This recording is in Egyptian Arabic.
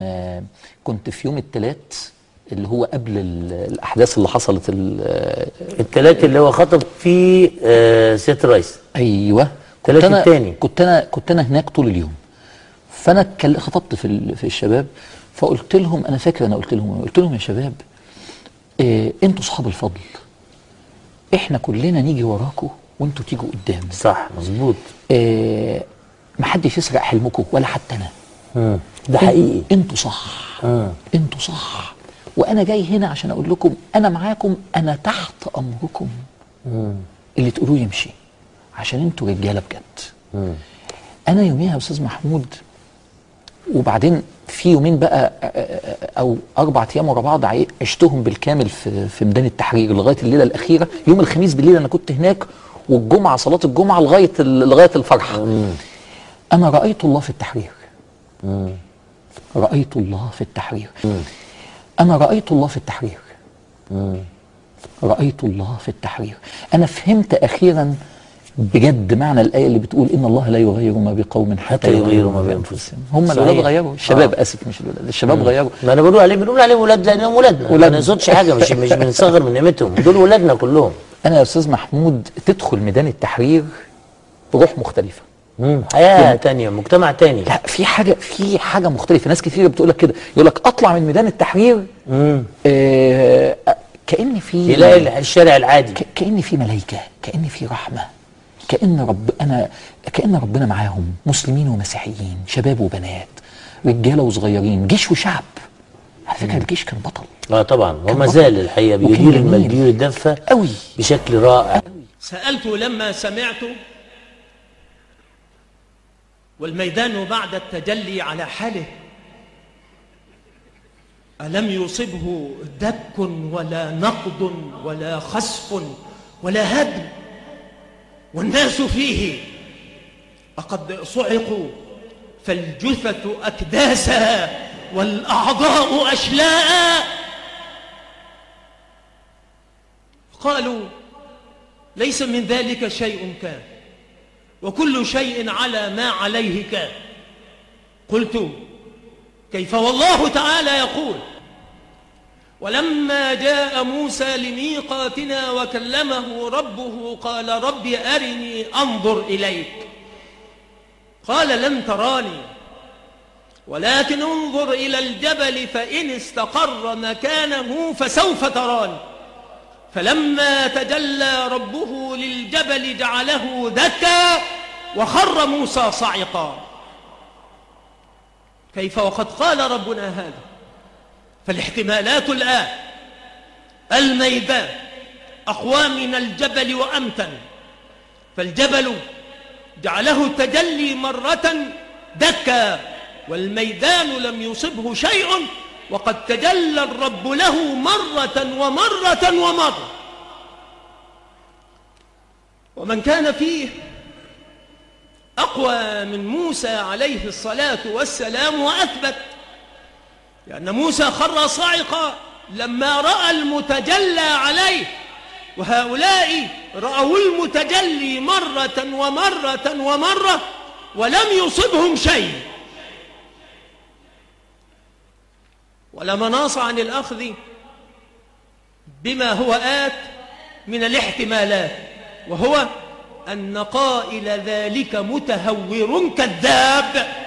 آه، كنت في يوم الثلاث اللي هو قبل ال- الاحداث اللي حصلت ال- التلات اللي هو خطب فيه آه سيادة الرئيس ايوه كنت الثلاث انا التاني. كنت انا كنت انا هناك طول اليوم فانا اتكل- خطبت في ال- في الشباب فقلت لهم انا فاكر انا قلت لهم قلت لهم يا شباب إيه انتوا اصحاب الفضل احنا كلنا نيجي وراكم وانتوا تيجوا قدام صح مظبوط إيه محدش يسرق حلمكم ولا حتى انا مم. ده حقيقي انتوا صح مم. انتوا صح وانا جاي هنا عشان اقول لكم انا معاكم انا تحت امركم اللي تقولوا يمشي عشان انتوا رجاله بجد انا يوميها يا استاذ محمود وبعدين في يومين بقى آه، آه، او اربع ايام ورا بعض عي- عشتهم بالكامل في في ميدان التحرير لغايه الليله الاخيره يوم الخميس بالليل انا كنت هناك والجمعه صلاه الجمعه لغايه ال- لغايه الفرحه انا رايت الله في التحرير رايت الله في التحرير انا رايت الله في التحرير رايت الله في التحرير انا فهمت اخيرا بجد معنى الايه اللي بتقول ان الله لا يغير ما بقوم حتى حتى يغيروا يغيروا ما ما بأنفسهم. بانفسهم هم صحيح. الولاد غيروا الشباب آه. اسف مش الولاد الشباب غيروا ما انا بقول عليه بنقول عليهم ولاد لانهم ولادنا ما ولادنا. نقصدش حاجه مش مش بنصغر من قيمتهم دول ولادنا كلهم انا يا استاذ محمود تدخل ميدان التحرير بروح مختلفه مم. حياه تانية مجتمع تاني لا في حاجه في حاجه مختلفه ناس كتير بتقول لك كده يقول لك اطلع من ميدان التحرير آه كان في تلاقي الشارع العادي ك- كأن في ملائكة كأن في رحمة كأن رب أنا كأن ربنا معاهم مسلمين ومسيحيين شباب وبنات رجالة وصغيرين جيش وشعب على فكرة الجيش كان بطل اه طبعا كان وما بطل. زال الحقيقه وكان بيدير جميل. بيدير الدفه قوي بشكل رائع سألت لما سمعت والميدان بعد التجلي على حاله ألم يصبه دك ولا نقض ولا خسف ولا هدم والناس فيه لقد صعقوا فالجثة أكداسا والأعضاء أشلاء قالوا ليس من ذلك شيء كان وكل شيء على ما عليه كان قلت كيف والله تعالى يقول ولما جاء موسى لميقاتنا وكلمه ربه قال رب أرني أنظر إليك قال لن تراني ولكن انظر إلى الجبل فإن استقر مكانه فسوف تراني فلما تجلى ربه للجبل جعله دكا وخر موسى صعقا كيف وقد قال ربنا هذا فالاحتمالات الآن الميدان أقوى من الجبل وأمتن فالجبل جعله التجلي مرة دكا والميدان لم يصبه شيء وقد تجلى الرب له مرة ومرة ومرة ومن كان فيه أقوى من موسى عليه الصلاة والسلام وأثبت لأن موسى خر صاعقا لما رأى المتجلى عليه وهؤلاء رأوا المتجلي مرة ومرة ومرة ولم يصبهم شيء ولا مناص عن الأخذ بما هو آت من الاحتمالات وهو أن قائل ذلك متهور كذاب